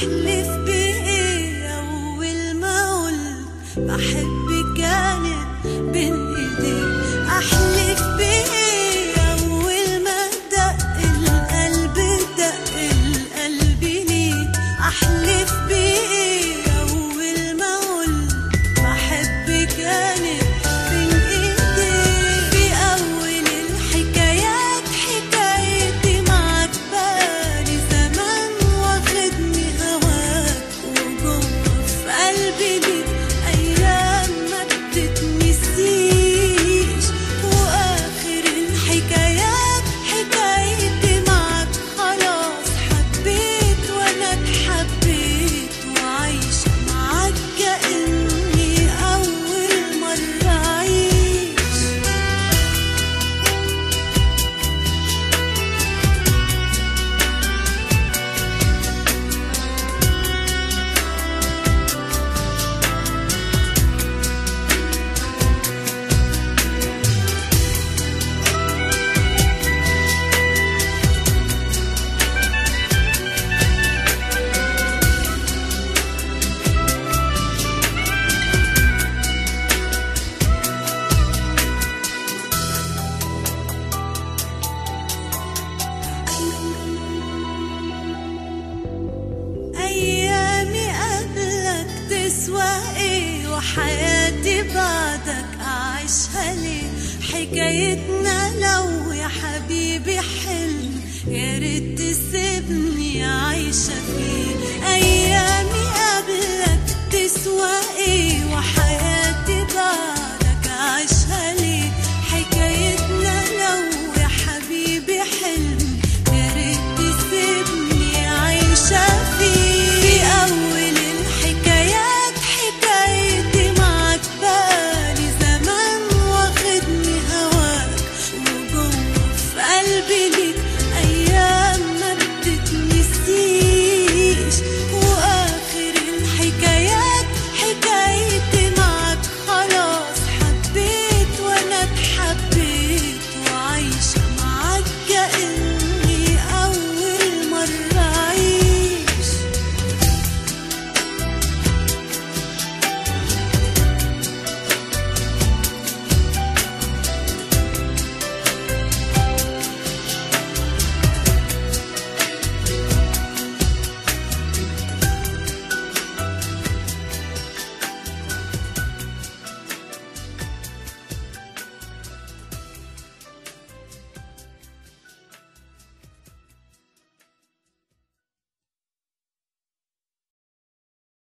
احلف بايه اول ما قلت بحبك كانت بين ايديك احلف بايه اول ما دق القلب دق القلب ليك احلف بايه اول ما قلت بحبك كانت بين ايديك في اول الحكايات حكايتي معاك بقالي زمان واخدني هواك وجوه في قلبي ليك ايام ما بتتنسيش واخر الحكايات حكايتي معاك خلاص حبيت وانا اتحبيت وعايشه معاك كاني اول مره اعيش أيامي قبلك تسوى إيه وحياتي بعدك أعيشها ليه حكايتنا لو يا حبيبي حلم يا ريت تسيبني عايشة فيه